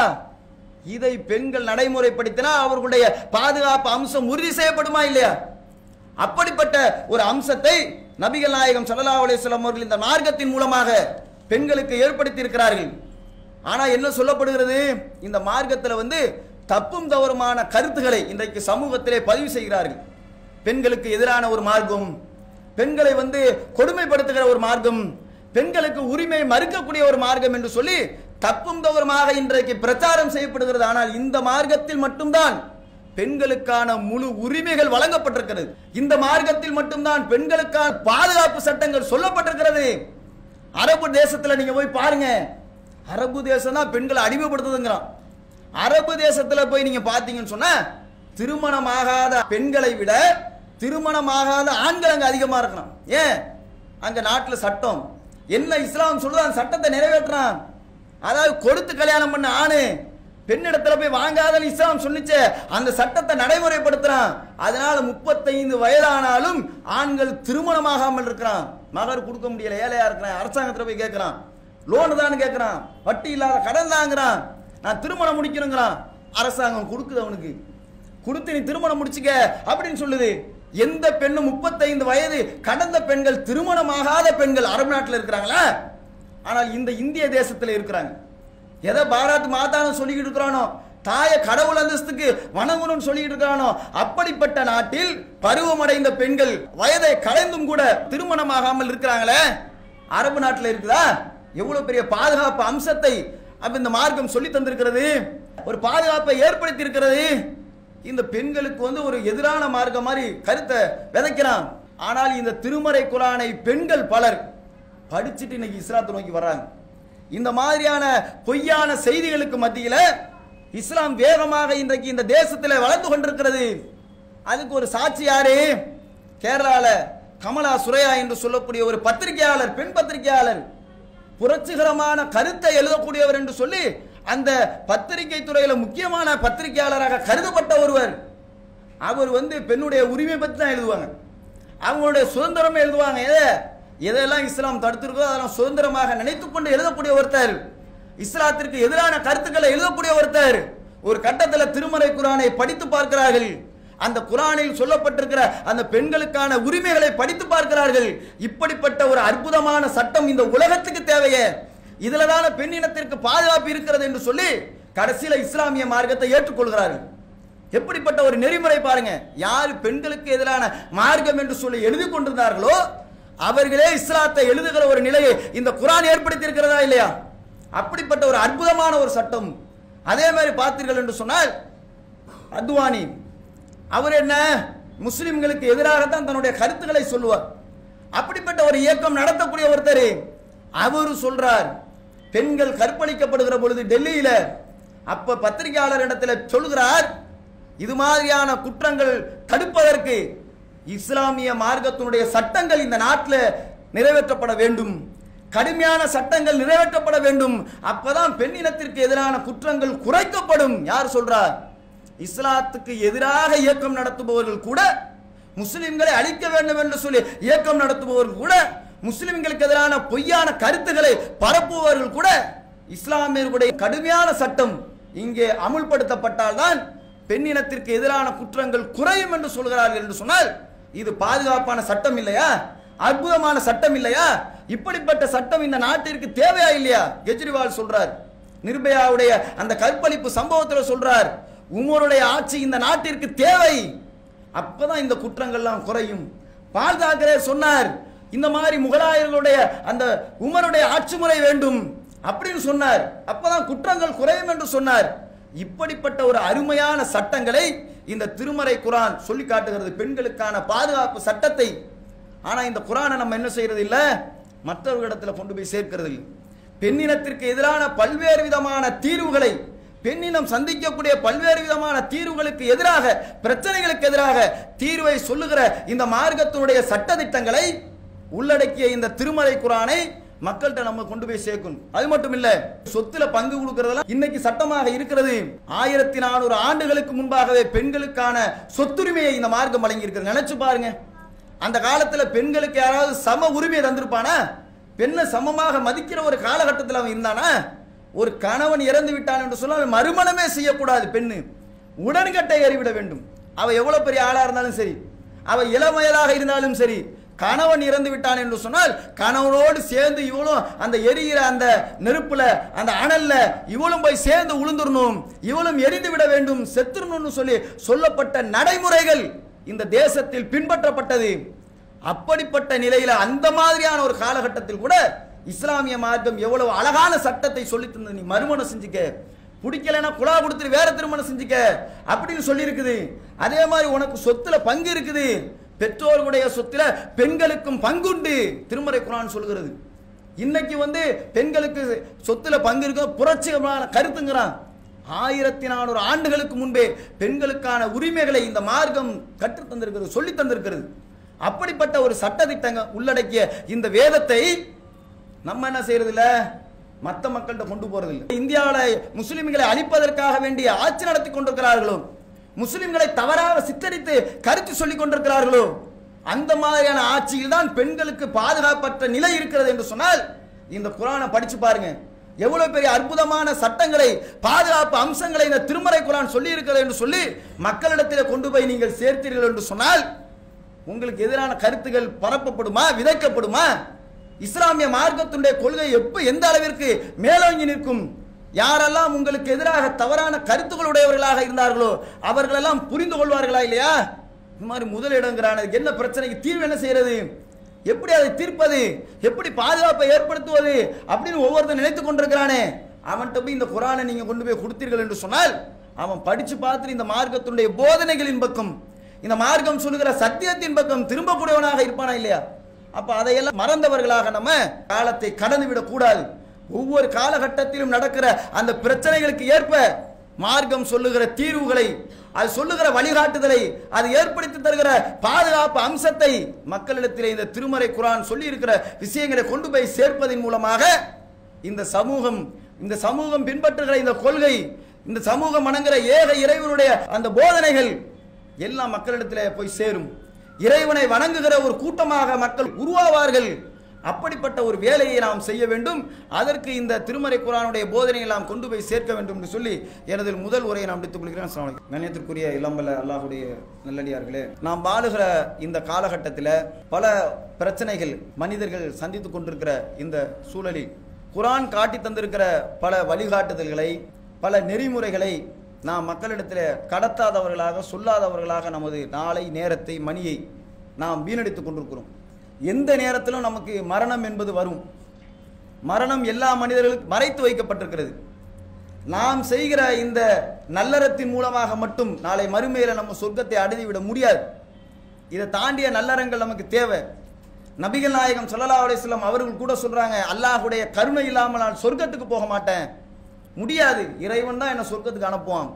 இதை பெண்கள் நடைமுறைப்படுத்தினா அவர்களுடைய பாதுகாப்பு அம்சம் உறுதி செய்யப்படுமா இல்லையா அப்படிப்பட்ட ஒரு அம்சத்தை நபிகள் நாயகம் ஸல்லல்லாஹு அலைஹி வஸல்லம் அவர்கள் இந்த மார்க்கத்தின் மூலமாக பெண்களுக்கு ஏற்படுத்தி இருக்கிறார்கள் ஆனா என்ன சொல்லப்படுகிறது இந்த மார்க்கத்தில் வந்து தப்பும் தவறுமான கருத்துக்களை இன்றைக்கு சமூகத்திலே பதிவு செய்கிறார்கள் பெண்களுக்கு எதிரான ஒரு மார்க்கம் பெண்களை வந்து கொடுமைப்படுத்துகிற ஒரு மார்க்கம் பெண்களுக்கு உரிமை மறுக்கக்கூடிய ஒரு மார்க்கம் என்று சொல்லி தப்பும் தவறுமாக இன்றைக்கு பிரச்சாரம் செய்யப்படுகிறது ஆனால் இந்த மார்க்கத்தில் மட்டும்தான் பெண்களுக்கான முழு உரிமைகள் வழங்கப்பட்டிருக்கிறது இந்த மார்க்கத்தில் மட்டும்தான் பெண்களுக்கான பாதுகாப்பு சட்டங்கள் சொல்லப்பட்டிருக்கிறது அரபு தேசத்துல நீங்க போய் பாருங்க அரபு தேசம் தான் பெண்களை அடிமைப்படுத்துதுங்கிறான் அரபு தேசத்துல போய் நீங்க பாத்தீங்கன்னு சொன்னா திருமணமாகாத பெண்களை விட திருமணமாகாத ஆண்கள் அங்க அதிகமா இருக்கணும் ஏன் அங்க நாட்டுல சட்டம் என்ன இஸ்லாம் சொல்லுது அந்த சட்டத்தை நிறைவேற்றுறான் அதாவது கொடுத்து கல்யாணம் பண்ண ஆணு பெண்ணிடத்துல போய் வாங்காதன்னு இஸ்லாம் சொல்லிச்சே அந்த சட்டத்தை நடைமுறைப்படுத்துறான் அதனால முப்பத்தைந்து வயதானாலும் ஆண்கள் திருமணமாகாமல் இருக்கிறான் மகர் கொடுக்க முடியல ஏழையா இருக்கிறான் அரசாங்கத்துல போய் கேட்கிறான் லோனு தான் கேட்கிறான் வட்டி இல்லாத கடன் தாங்கிறான் நான் திருமணம் முடிக்கணுங்கிறான் அரசாங்கம் கொடுக்குது அவனுக்கு கொடுத்து நீ திருமணம் முடிச்சுக்க அப்படின்னு சொல்லுது எந்த பெண்ணும் முப்பத்தைந்து வயது கடந்த பெண்கள் திருமணமாகாத பெண்கள் அரபு நாட்டில் இருக்கிறாங்களா ஆனால் இந்த இந்திய தேசத்தில் இருக்கிறாங்க எதை பாராட்டு மாதான்னு சொல்லிக்கிட்டு இருக்கிறானோ தாய கடவுள் அந்தஸ்துக்கு வணங்கணும்னு சொல்லிக்கிட்டு இருக்கிறானோ அப்படிப்பட்ட நாட்டில் பருவமடைந்த பெண்கள் வயதை கலைந்தும் கூட திருமணமாகாமல் இருக்கிறாங்களே அரபு நாட்டில் இருக்குதா எவ்வளவு பெரிய பாதுகாப்பு அம்சத்தை அப்ப இந்த மார்க்கம் சொல்லி தந்திருக்கிறது ஒரு பாதுகாப்பை ஏற்படுத்தி இருக்கிறது இந்த பெண்களுக்கு வந்து ஒரு எதிரான மார்க்கம் மாதிரி கருத்தை விதைக்கிறான் ஆனால் இந்த திருமறை குரானை பெண்கள் பலர் படிச்சுட்டு இன்னைக்கு இஸ்லாத்தை நோக்கி வர்றாங்க இந்த மாதிரியான பொய்யான செய்திகளுக்கு மத்தியில் இஸ்லாம் வேகமாக இன்றைக்கு இந்த தேசத்தில் வளர்ந்து கொண்டிருக்கிறது அதுக்கு ஒரு சாட்சி யாரு கேரளால கமலா சுரையா என்று சொல்லக்கூடிய ஒரு பத்திரிகையாளர் பெண் பத்திரிகையாளர் புரட்சிகரமான கருத்தை எழுதக்கூடியவர் என்று சொல்லி அந்த பத்திரிகை துறையில முக்கியமான பத்திரிகையாளராக கருதப்பட்ட ஒருவர் அவர் வந்து பெண்ணுடைய உரிமை பற்றி தான் எழுதுவாங்க அவங்களுடைய சுதந்திரமே எழுதுவாங்க எதை எதெல்லாம் இஸ்லாம் தடுத்திருக்கோ அதெல்லாம் சுதந்திரமாக நினைத்துக் கொண்டு எழுதக்கூடிய ஒருத்தர் இஸ்லாத்திற்கு எதிரான கருத்துக்களை எழுதக்கூடிய ஒருத்தர் ஒரு கட்டத்தில் திருமறை குரானை படித்து பார்க்கிறார்கள் அந்த குரானில் சொல்லப்பட்டிருக்கிற அந்த பெண்களுக்கான உரிமைகளை படித்து பார்க்கிறார்கள் இப்படிப்பட்ட ஒரு அற்புதமான சட்டம் இந்த உலகத்துக்கு தேவையே இதுல தான பெண் இனத்திற்கு பாதுகாப்பு இருக்கிறது என்று சொல்லி கடைசியில இஸ்லாமிய மார்க்கத்தை ஏற்றுக்கொள்கிறார்கள் எப்படிப்பட்ட ஒரு நெறிமுறை பாருங்க யார் பெண்களுக்கு எதிரான மார்க்கம் என்று சொல்லி எழுதி கொண்டிருந்தார்களோ அவர்களே இஸ்லாத்தை எழுதுகிற ஒரு நிலையை இந்த குரான் ஏற்படுத்தி இருக்கிறதா இல்லையா அப்படிப்பட்ட ஒரு அற்புதமான ஒரு சட்டம் அதே மாதிரி பார்த்தீர்கள் என்று சொன்னால் அத்வானி அவர் என்ன முஸ்லிம்களுக்கு எதிராகத்தான் தன்னுடைய கருத்துக்களை சொல்லுவார் அப்படிப்பட்ட ஒரு இயக்கம் நடத்தக்கூடிய ஒருத்தர் அவர் சொல்றார் பெண்கள் கற்பழிக்கப்படுகிற பொழுது டெல்லியில அப்ப பத்திரிகையாளர் இடத்துல சொல்கிறார் இது மாதிரியான குற்றங்கள் தடுப்பதற்கு இஸ்லாமிய மார்க்கத்தினுடைய சட்டங்கள் இந்த நாட்டில் நிறைவேற்றப்பட வேண்டும் கடுமையான சட்டங்கள் நிறைவேற்றப்பட வேண்டும் அப்பதான் பெண் இனத்திற்கு எதிரான குற்றங்கள் குறைக்கப்படும் யார் சொல்றார் இஸ்லாத்துக்கு எதிராக இயக்கம் நடத்துபவர்கள் கூட முஸ்லிம்களை அழிக்க வேண்டும் என்று சொல்லி இயக்கம் நடத்துபவர்கள் கூட முஸ்லிம்களுக்கு எதிரான பொய்யான கருத்துக்களை பரப்புபவர்கள் கூட இஸ்லாமியர்களுடைய கடுமையான சட்டம் இங்கே அமுல்படுத்தப்பட்டால்தான் பெண்ணினத்திற்கு எதிரான குற்றங்கள் குறையும் என்று சொல்கிறார்கள் என்று சொன்னால் இது பாதுகாப்பான சட்டம் இல்லையா அற்புதமான சட்டம் இல்லையா இப்படிப்பட்ட சட்டம் இந்த நாட்டிற்கு தேவையா இல்லையா கெஜ்ரிவால் சொல்றார் நிர்பயாவுடைய அந்த கற்பழிப்பு சம்பவத்தில் சொல்றார் உமருடைய ஆட்சி இந்த நாட்டிற்கு தேவை அப்பதான் இந்த குற்றங்கள்லாம் குறையும் பால் தாக்கரே சொன்னார் இந்த மாதிரி முகலாயர்களுடைய அந்த உமருடைய ஆட்சி முறை வேண்டும் அப்படின்னு சொன்னார் அப்பதான் குற்றங்கள் குறையும் என்று சொன்னார் இப்படிப்பட்ட ஒரு அருமையான சட்டங்களை இந்த திருமறை குரான் சொல்லி காட்டுகிறது பெண்களுக்கான பாதுகாப்பு சட்டத்தை ஆனா இந்த குரானை நம்ம என்ன செய்யறது இல்ல மற்றவர்களிடத்துல கொண்டு போய் சேர்க்கிறது இல்லை பெண்ணினத்திற்கு எதிரான பல்வேறு விதமான தீர்வுகளை பெண்ணினம் சந்திக்கக்கூடிய பல்வேறு விதமான தீர்வுகளுக்கு எதிராக பிரச்சனைகளுக்கு எதிராக தீர்வை சொல்லுகிற இந்த மார்க்கத்தினுடைய சட்ட திட்டங்களை உள்ளடக்கிய இந்த திருமலை குரானை மக்கள்கிட்ட நம்ம கொண்டு போய் சேர்க்கணும் அது மட்டும் இல்ல சொத்துல பங்கு கொடுக்கறதெல்லாம் இன்னைக்கு சட்டமாக இருக்கிறது ஆயிரத்தி நானூறு ஆண்டுகளுக்கு முன்பாகவே பெண்களுக்கான சொத்துரிமையை இந்த மார்க்கம் வழங்கி இருக்கிறது நினைச்சு பாருங்க அந்த காலத்துல பெண்களுக்கு யாராவது சம உரிமையை தந்திருப்பானா பெண்ணை சமமாக மதிக்கிற ஒரு காலகட்டத்தில் அவன் இருந்தானா ஒரு கணவன் இறந்து விட்டான் என்று சொன்னால் மறுமணமே செய்யக்கூடாது பெண்ணு உடன்கட்டை ஏறிவிட வேண்டும் அவ எவ்வளவு பெரிய ஆளா இருந்தாலும் சரி அவ இளவயதாக இருந்தாலும் சரி கணவன் இறந்து விட்டான் என்று சொன்னால் கணவனோடு சேர்ந்து இவளும் அந்த எரிகிற அந்த நெருப்புல அந்த அனல்ல இவளும் போய் சேர்ந்து உளுந்துடணும் இவளும் எரிந்து விட வேண்டும் செத்துடணும்னு சொல்லி சொல்லப்பட்ட நடைமுறைகள் இந்த தேசத்தில் பின்பற்றப்பட்டது அப்படிப்பட்ட நிலையில அந்த மாதிரியான ஒரு காலகட்டத்தில் கூட இஸ்லாமிய மார்க்கம் எவ்வளவு அழகான சட்டத்தை சொல்லி தந்தது நீ மறுமணம் செஞ்சுக்க பிடிக்கலைன்னா குழா கொடுத்துட்டு வேற திருமணம் செஞ்சுக்க அப்படின்னு சொல்லி இருக்குது அதே மாதிரி உனக்கு சொத்துல பங்கு இருக்குது பெற்றோர்களுடைய சொத்துல பெண்களுக்கும் பங்குண்டு திருமறை குரான் சொல்கிறது இன்னைக்கு வந்து பெண்களுக்கு சொத்துல பங்கு இருக்க புரட்சிகரமான கருத்துங்கிறான் ஆயிரத்தி நானூறு ஆண்டுகளுக்கு முன்பே பெண்களுக்கான உரிமைகளை இந்த மார்க்கம் கற்றுத் தந்திருக்கிறது சொல்லி தந்திருக்கிறது அப்படிப்பட்ட ஒரு சட்ட திட்டங்க உள்ளடக்கிய இந்த வேதத்தை நம்ம என்ன செய்யறது இல்ல மத்த மக்கள்கிட்ட கொண்டு போறது இல்ல இந்தியாவில் முஸ்லிம்களை அழிப்பதற்காக வேண்டிய ஆட்சி நடத்தி கொண்டிருக்கிறார்களோ முஸ்லிம்களை தவறாக சித்தரித்து கருத்து சொல்லிக் கொண்டிருக்கிறார்களோ அந்த மாதிரியான ஆட்சியில் தான் பெண்களுக்கு பாதுகாப்பற்ற நிலை இருக்கிறது என்று சொன்னால் இந்த குரானை படிச்சு பாருங்க எவ்வளவு பெரிய அற்புதமான சட்டங்களை பாதுகாப்பு அம்சங்களை இந்த திருமறை குரான் சொல்லி இருக்கிறது என்று சொல்லி மக்களிடத்தில் கொண்டு போய் நீங்கள் சேர்த்தீர்கள் என்று சொன்னால் உங்களுக்கு எதிரான கருத்துகள் பரப்பப்படுமா விதைக்கப்படுமா இஸ்லாமிய மார்க்கத்தினுடைய கொள்கை எப்ப எந்த அளவிற்கு மேலோங்கி நிற்கும் யாரெல்லாம் உங்களுக்கு எதிராக தவறான கருத்துக்களுடையவர்களாக இருந்தார்களோ அவர்களெல்லாம் புரிந்து கொள்வார்களா இல்லையா இந்த மாதிரி முதலிடங்கிறான என்ன பிரச்சனைக்கு தீர்வு என்ன செய்யறது எப்படி அதை தீர்ப்பது எப்படி பாதுகாப்பை ஏற்படுத்துவது அப்படின்னு ஒவ்வொருத்தர் நினைத்துக் கொண்டிருக்கிறானே அவன்கிட்ட போய் இந்த குரானை நீங்க கொண்டு போய் கொடுத்தீர்கள் என்று சொன்னால் அவன் படிச்சு பார்த்துட்டு இந்த மார்க்கத்தினுடைய போதனைகளின் பக்கம் இந்த மார்க்கம் சொல்லுகிற சத்தியத்தின் பக்கம் திரும்பக்கூடியவனாக இருப்பானா இல்லையா அப்ப அதையெல்லாம் மறந்தவர்களாக நம்ம காலத்தை கடந்து விடக் கூடாது ஒவ்வொரு காலகட்டத்திலும் நடக்கிற அந்த பிரச்சனைகளுக்கு ஏற்ப மார்க்கம் சொல்லுகிற தீர்வுகளை அது சொல்லுகிற வழிகாட்டுதலை அது ஏற்படுத்தி தருகிற பாதுகாப்பு அம்சத்தை மக்களிடத்திலே இந்த திருமறை குரான் சொல்லி இருக்கிற விஷயங்களை கொண்டு போய் சேர்ப்பதன் மூலமாக இந்த சமூகம் இந்த சமூகம் பின்பற்றுகிற இந்த கொள்கை இந்த சமூகம் வணங்குற ஏக இறைவனுடைய அந்த போதனைகள் எல்லா மக்களிடத்திலே போய் சேரும் இறைவனை வணங்குகிற ஒரு கூட்டமாக மக்கள் உருவாவார்கள் அப்படிப்பட்ட ஒரு வேலையை நாம் செய்ய வேண்டும் அதற்கு இந்த திருமறை குரானுடைய போதனையை நாம் கொண்டு போய் சேர்க்க வேண்டும் என்று சொல்லி எனது முதல் உரையை நான் முடித்துக் கொள்கிறேன் அஸ்ஸலாமு அலைக்கும். கண்ணியத்திற்குரிய இளம்பல அல்லாஹுடைய நல்லடியார்களே நாம் வாழுகிற இந்த காலகட்டத்தில் பல பிரச்சனைகள் மனிதர்கள் சந்தித்துக் கொண்டிருக்கிற இந்த சூழலில் குரான் காட்டி தந்திருக்கிற பல வழிகாட்டுதல்களை பல நெறிமுறைகளை நாம் மக்களிடத்தில் கடத்தாதவர்களாக சொல்லாதவர்களாக நமது நாளை நேரத்தை மணியை நாம் வீணடித்துக் கொண்டிருக்கிறோம் எந்த நேரத்திலும் நமக்கு மரணம் என்பது வரும் மரணம் எல்லா மனிதர்களுக்கும் மறைத்து வைக்கப்பட்டிருக்கிறது நாம் செய்கிற இந்த நல்லறத்தின் மூலமாக மட்டும் நாளை மறுமையில நம்ம சொர்க்கத்தை அடைந்து விட முடியாது இதை தாண்டிய நல்லறங்கள் நமக்கு தேவை நபிகள் நாயகம் ஸல்லல்லாஹு அலைஹி வஸல்லம் அவர்கள் கூட சொல்றாங்க அல்லாஹ்வுடைய கருணை இல்லாமல் நான் சொர்க்கத்துக்கு போக மாட்டேன் முடியாது இறைவன் தான் என்னை சொர்க்கத்துக்கு அனுப்புவான்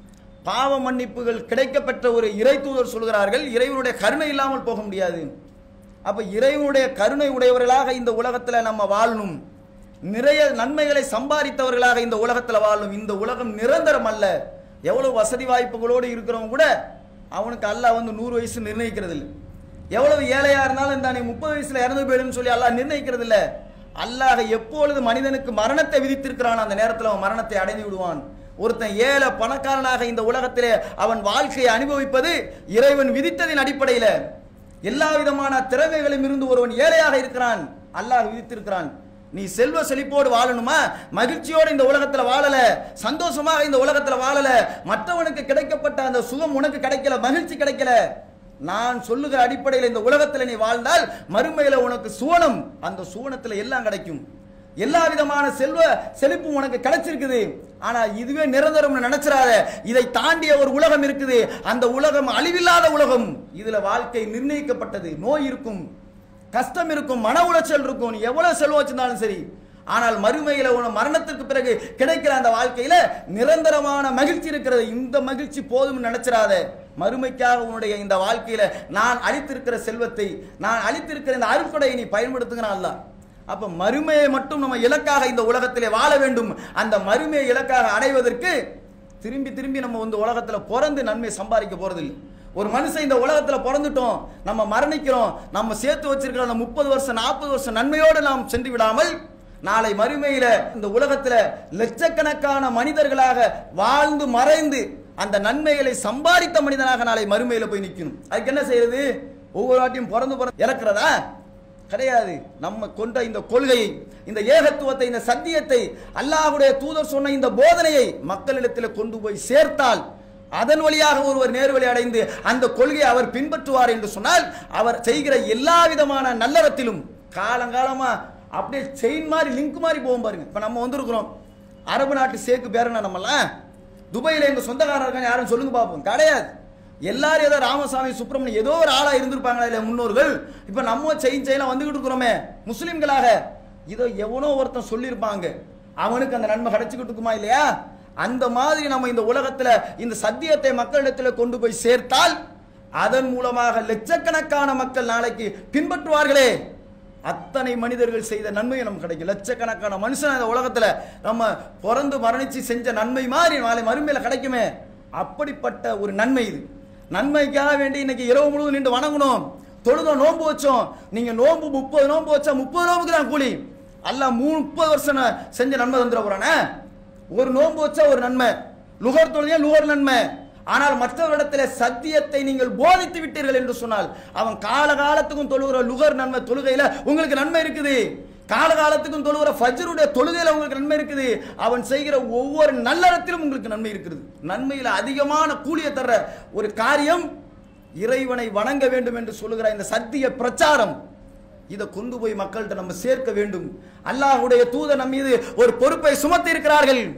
பாவ மன்னிப்புகள் கிடைக்கப்பெற்ற ஒரு இறை தூதர் சொல்கிறார்கள் இறைவனுடைய கருணை இல்லாமல் போக முடியாது அப்ப இறைவனுடைய கருணை உடையவர்களாக இந்த உலகத்துல நம்ம வாழணும் நிறைய நன்மைகளை சம்பாதித்தவர்களாக இந்த உலகத்துல வாழணும் இந்த உலகம் நிரந்தரம் அல்ல எவ்வளவு வசதி வாய்ப்புகளோடு இருக்கிறவங்க கூட அவனுக்கு அல்லாஹ் வந்து நூறு வயசு நிர்ணயிக்கிறது இல்லை எவ்வளவு ஏழையா இருந்தாலும் இந்த நீ முப்பது வயசுல இறந்து போயிடுன்னு சொல்லி அல்லாஹ் நிர்ணயிக்கிறது இல்ல அல்லாஹ் எப்பொழுது மனிதனுக்கு மரணத்தை விதித்திருக்கிறான் அந்த நேரத்தில் அவன் மரணத்தை அடைந்து விடுவான் ஒருத்தன் ஏழை பணக்காரனாக இந்த உலகத்திலே அவன் வாழ்க்கையை அனுபவிப்பது இறைவன் விதித்ததின் அடிப்படையில் எல்லா விதமான திறமைகளும் இருந்து ஒருவன் ஏழையாக இருக்கிறான் அல்லாஹ் விதித்திருக்கிறான் நீ செல்வ செழிப்போடு வாழணுமா மகிழ்ச்சியோடு இந்த உலகத்துல வாழல சந்தோஷமாக இந்த உலகத்துல வாழல மற்றவனுக்கு கிடைக்கப்பட்ட அந்த சுகம் உனக்கு கிடைக்கல மகிழ்ச்சி கிடைக்கல நான் சொல்லுகிற அடிப்படையில் இந்த உலகத்துல நீ வாழ்ந்தால் மறுமையில உனக்கு சுவனம் அந்த சுவனத்துல எல்லாம் கிடைக்கும் எல்லா விதமான செல்வ செழிப்பும் உனக்கு கிடைச்சிருக்குது ஆனா இதுவே நிரந்தரம் நினைச்சிராத இதை தாண்டிய ஒரு உலகம் இருக்குது அந்த உலகம் அழிவில்லாத உலகம் இதுல வாழ்க்கை நிர்ணயிக்கப்பட்டது நோய் இருக்கும் கஷ்டம் இருக்கும் மன உளைச்சல் இருக்கும் நீ எவ்வளவு செல்வம் வச்சிருந்தாலும் சரி ஆனால் மறுமையில உன மரணத்திற்கு பிறகு கிடைக்கிற அந்த வாழ்க்கையில நிரந்தரமான மகிழ்ச்சி இருக்கிறது இந்த மகிழ்ச்சி போதும் நினைச்சிராத மறுமைக்காக உன்னுடைய இந்த வாழ்க்கையில நான் அளித்திருக்கிற செல்வத்தை நான் அளித்திருக்கிற இந்த அருட்கொடையை நீ பயன்படுத்துகிறான் அல்ல அப்ப மறுமையை மட்டும் நம்ம இலக்காக இந்த உலகத்திலே வாழ வேண்டும் அந்த மறுமையை இலக்காக அடைவதற்கு திரும்பி திரும்பி நம்ம இந்த உலகத்துல பிறந்து நன்மை சம்பாதிக்க போறதில்லை ஒரு மனுஷன் இந்த உலகத்துல பிறந்துட்டோம் நம்ம மரணிக்கிறோம் நம்ம சேர்த்து வச்சிருக்கிற அந்த முப்பது வருஷம் நாற்பது வருஷம் நன்மையோடு நாம் சென்று விடாமல் நாளை மறுமையில இந்த உலகத்துல லட்சக்கணக்கான மனிதர்களாக வாழ்ந்து மறைந்து அந்த நன்மைகளை சம்பாதித்த மனிதனாக நாளை மறுமையில போய் நிற்கணும் அதுக்கு என்ன செய்யறது ஒவ்வொரு வாட்டியும் பிறந்து பிறந்து இறக்குறதா கிடையாது நம்ம கொண்ட இந்த கொள்கையை இந்த ஏகத்துவத்தை இந்த சத்தியத்தை அல்லாஹ்வுடைய தூதர் சொன்ன இந்த போதனையை மக்களிடத்தில் கொண்டு போய் சேர்த்தால் அதன் வழியாக ஒருவர் நேர்வழி அடைந்து அந்த கொள்கையை அவர் பின்பற்றுவார் என்று சொன்னால் அவர் செய்கிற எல்லா விதமான நல்லறத்திலும் காலங்காலமா அப்படியே செயின் மாதிரி லிங்க் மாதிரி போகும் பாருங்க இப்ப நம்ம வந்திருக்கிறோம் அரபு நாட்டு சேக்கு பேரனா நம்மலாம் துபாயில எங்க சொந்தக்காரர் இருக்காங்க யாரும் சொல்லுங்க பார்ப்போம் கிடையாது எல்லாரும் ஏதோ ராமசாமி சுப்பிரமணியம் ஏதோ ஒரு ஆளா இருந்திருப்பாங்களா இல்ல முன்னோர்கள் இப்ப நம்ம செயின் செயினா வந்துகிட்டு இருக்கிறோமே முஸ்லிம்களாக இதோ எவனோ ஒருத்தன் சொல்லியிருப்பாங்க அவனுக்கு அந்த நன்மை கிடைச்சிக்கிட்டு இருக்குமா இல்லையா அந்த மாதிரி நம்ம இந்த உலகத்துல இந்த சத்தியத்தை மக்களிடத்துல கொண்டு போய் சேர்த்தால் அதன் மூலமாக லட்சக்கணக்கான மக்கள் நாளைக்கு பின்பற்றுவார்களே அத்தனை மனிதர்கள் செய்த நன்மை நமக்கு கிடைக்கும் லட்சக்கணக்கான மனுஷன் இந்த உலகத்துல நம்ம பிறந்து மரணிச்சு செஞ்ச நன்மை மாதிரி நாளை மறுமையில கிடைக்குமே அப்படிப்பட்ட ஒரு நன்மை இது நன்மைக்காக வேண்டி இன்னைக்கு இரவு முழுவதும் நின்று வணங்கணும் தொழுதோம் நோன்பு வச்சோம் நீங்க நோன்பு முப்பது நோன்பு வச்சா முப்பது நோம்புக்கு தான் கூலி அல்ல மூணு முப்பது வருஷம் செஞ்ச நன்மை தந்துட போறானே ஒரு நோன்பு வச்சா ஒரு நன்மை லுகர் தொழுதியா லுகர் நன்மை ஆனால் மற்றவரிடத்துல சத்தியத்தை நீங்கள் போதித்து விட்டீர்கள் என்று சொன்னால் அவன் காலகாலத்துக்கும் தொழுகிற லுகர் நன்மை தொழுகையில உங்களுக்கு நன்மை இருக்குது காலகாலத்துக்கும் தொழுகிற ஃபஜ்ருடைய தொழுகையில உங்களுக்கு நன்மை இருக்குது அவன் செய்கிற ஒவ்வொரு நல்லறத்திலும் உங்களுக்கு நன்மை இருக்குது நன்மையில அதிகமான கூலியை தர்ற ஒரு காரியம் இறைவனை வணங்க வேண்டும் என்று சொல்லுகிற இந்த சத்திய பிரச்சாரம் இதை கொண்டு போய் மக்கள்கிட்ட நம்ம சேர்க்க வேண்டும் அல்லாஹ்வுடைய தூதர் நம் மீது ஒரு பொறுப்பை சுமத்தி இருக்கிறார்கள்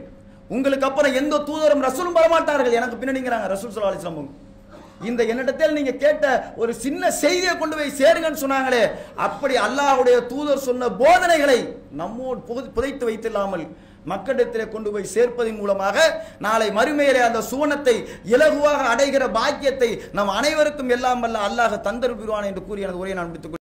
உங்களுக்கு அப்புறம் எந்த தூதரும் ரசூலும் வரமாட்டார்கள் எனக்கு பின்னணிங்கிறாங்க ரசூல் சல்லா அலிஸ்லாம் இந்த என்னிடத்தில் நீங்க கேட்ட ஒரு சின்ன செய்தியை கொண்டு போய் சேருங்கன்னு சொன்னாங்களே அப்படி அல்லாஹ்வுடைய தூதர் சொன்ன போதனைகளை நம்மோடு புகு- புதைத்து வைத்தில்லாமல் மக்களிடத்திலே கொண்டு போய் சேர்ப்பதன் மூலமாக நாளை மறுமையிலே அந்த சுவனத்தை இலகுவாக அடைகிற பாக்கியத்தை நம் அனைவருக்கும் எல்லாம் வல்ல அல்லாஹ் தந்தருவான் என்று கூறி எனது உரையை நான் முடித்துக் கொள்கிறேன்.